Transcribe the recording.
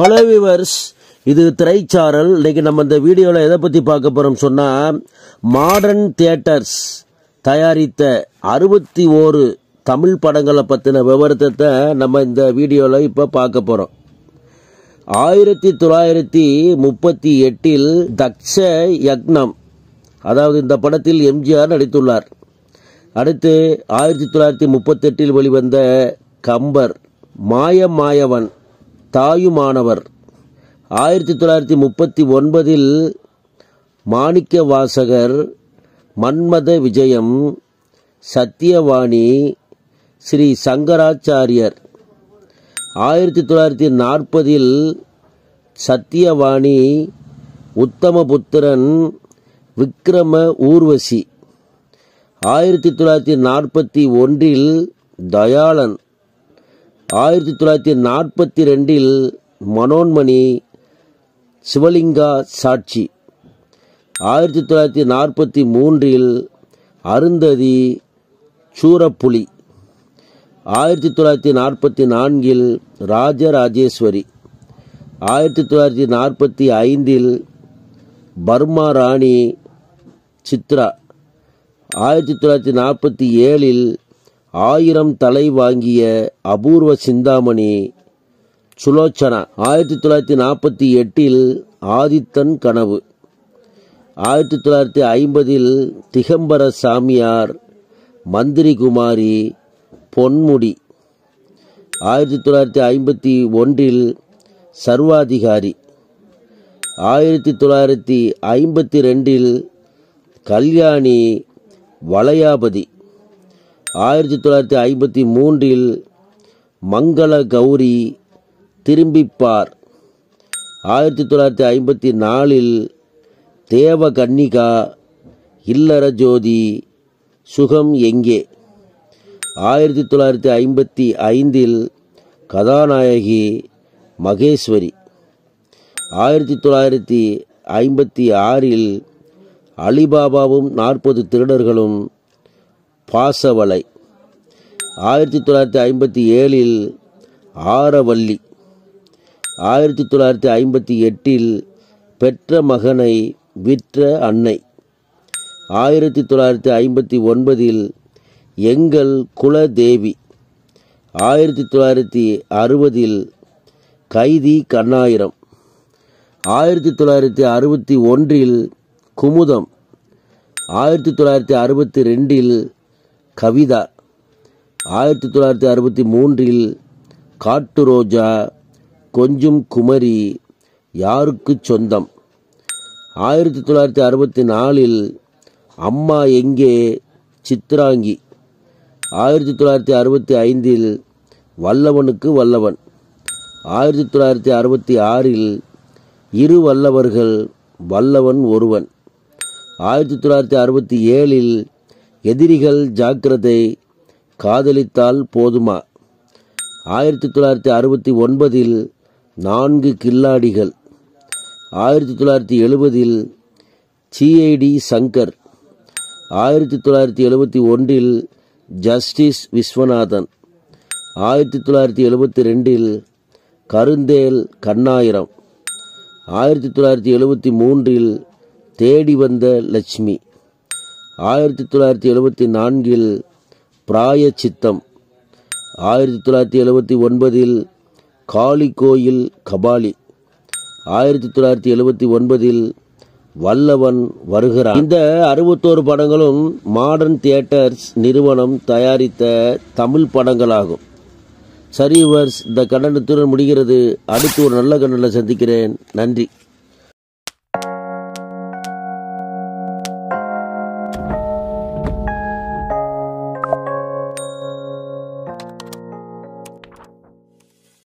hello viewers இது திரைச்சாரல் இன்னைக்கு நம்ம இந்த வீடியோவில் எதை பற்றி பார்க்க போகிறோம் சொன்னால் மாடர்ன் தியேட்டர்ஸ் தயாரித்த அறுபத்தி ஓரு தமிழ் படங்களை பற்றின விவரத்தை நம்ம இந்த வீடியோவில் இப்போ பார்க்க போகிறோம் ஆயிரத்தி தொள்ளாயிரத்தி முப்பத்தி எட்டில் தக்ஷ யக்னம் அதாவது இந்த படத்தில் எம்ஜிஆர் நடித்துள்ளார் அடுத்து ஆயிரத்தி தொள்ளாயிரத்தி முப்பத்தெட்டில் வெளிவந்த கம்பர் மாயம் மாயவன் தாயுமானவர் ஆயிரத்தி தொள்ளாயிரத்தி முப்பத்தி ஒன்பதில் மாணிக்க வாசகர் மன்மத விஜயம் சத்தியவாணி ஸ்ரீ சங்கராச்சாரியர் ஆயிரத்தி தொள்ளாயிரத்தி நாற்பதில் சத்தியவாணி உத்தமபுத்திரன் விக்ரம ஊர்வசி ஆயிரத்தி தொள்ளாயிரத்தி நாற்பத்தி ஒன்றில் தயாளன் ஆயிரத்தி தொள்ளாயிரத்தி நாற்பத்தி ரெண்டில் மனோன்மணி சிவலிங்கா சாட்சி ஆயிரத்தி தொள்ளாயிரத்தி நாற்பத்தி மூன்றில் அருந்ததி சூரப்புலி ஆயிரத்தி தொள்ளாயிரத்தி நாற்பத்தி நான்கில் ராஜராஜேஸ்வரி ஆயிரத்தி தொள்ளாயிரத்தி நாற்பத்தி ஐந்தில் பர்மா ராணி சித்ரா ஆயிரத்தி தொள்ளாயிரத்தி நாற்பத்தி ஏழில் ஆயிரம் தலை வாங்கிய அபூர்வ சிந்தாமணி சுலோச்சனா ஆயிரத்தி தொள்ளாயிரத்தி நாற்பத்தி எட்டில் ஆதித்தன் கனவு ஆயிரத்தி தொள்ளாயிரத்தி ஐம்பதில் திகம்பர சாமியார் மந்திரி குமாரி பொன்முடி ஆயிரத்தி தொள்ளாயிரத்தி ஐம்பத்தி ஒன்றில் சர்வாதிகாரி ஆயிரத்தி தொள்ளாயிரத்தி ஐம்பத்தி ரெண்டில் கல்யாணி வளையாபதி ஆயிரத்தி தொள்ளாயிரத்தி ஐம்பத்தி மூன்றில் மங்கள கௌரி திரும்பிப்பார் ஆயிரத்தி தொள்ளாயிரத்தி ஐம்பத்தி நாலில் தேவ கன்னிகா இல்லற ஜோதி சுகம் எங்கே ஆயிரத்தி தொள்ளாயிரத்தி ஐம்பத்தி ஐந்தில் கதாநாயகி மகேஸ்வரி ஆயிரத்தி தொள்ளாயிரத்தி ஐம்பத்தி ஆறில் அலிபாபாவும் நாற்பது திருடர்களும் பாசவலை ஆயிரத்தி தொள்ளாயிரத்தி ஐம்பத்தி ஏழில் ஆரவல்லி ஆயிரத்தி தொள்ளாயிரத்தி ஐம்பத்தி எட்டில் பெற்ற மகனை விற்ற அன்னை ஆயிரத்தி தொள்ளாயிரத்தி ஐம்பத்தி ஒன்பதில் எங்கள் குலதேவி ஆயிரத்தி தொள்ளாயிரத்தி அறுபதில் கைதி கண்ணாயிரம் ஆயிரத்தி தொள்ளாயிரத்தி அறுபத்தி ஒன்றில் குமுதம் ஆயிரத்தி தொள்ளாயிரத்தி அறுபத்தி ரெண்டில் கவிதா ஆயிரத்தி தொள்ளாயிரத்தி அறுபத்தி மூன்றில் காட்டு ரோஜா கொஞ்சம் குமரி யாருக்கு சொந்தம் ஆயிரத்தி தொள்ளாயிரத்தி அறுபத்தி நாலில் அம்மா எங்கே சித்ராங்கி ஆயிரத்தி தொள்ளாயிரத்தி அறுபத்தி ஐந்தில் வல்லவனுக்கு வல்லவன் ஆயிரத்தி தொள்ளாயிரத்தி அறுபத்தி ஆறில் இரு வல்லவர்கள் வல்லவன் ஒருவன் ஆயிரத்தி தொள்ளாயிரத்தி அறுபத்தி ஏழில் எதிரிகள் ஜாக்கிரதை காதலித்தால் போதுமா ஆயிரத்தி தொள்ளாயிரத்தி அறுபத்தி ஒன்பதில் நான்கு கில்லாடிகள் ஆயிரத்தி தொள்ளாயிரத்தி எழுபதில் சிஐடி சங்கர் ஆயிரத்தி தொள்ளாயிரத்தி எழுபத்தி ஒன்றில் ஜஸ்டிஸ் விஸ்வநாதன் ஆயிரத்தி தொள்ளாயிரத்தி எழுபத்தி ரெண்டில் கருந்தேல் கண்ணாயிரம் ஆயிரத்தி தொள்ளாயிரத்தி எழுபத்தி மூன்றில் தேடி வந்த லட்சுமி ஆயிரத்தி தொள்ளாயிரத்தி எழுபத்தி நான்கில் பிராய சித்தம் ஆயிரத்தி தொள்ளாயிரத்தி எழுபத்தி ஒன்பதில் காளி கோயில் கபாலி ஆயிரத்தி தொள்ளாயிரத்தி எழுபத்தி ஒன்பதில் வல்லவன் வருகிறான் இந்த அறுபத்தோரு படங்களும் மாடர்ன் தியேட்டர்ஸ் நிறுவனம் தயாரித்த தமிழ் படங்களாகும் சரி வர்ஸ் இந்த கண்டனத்துடன் முடிகிறது அடுத்து ஒரு நல்ல கண்டனை சந்திக்கிறேன் நன்றி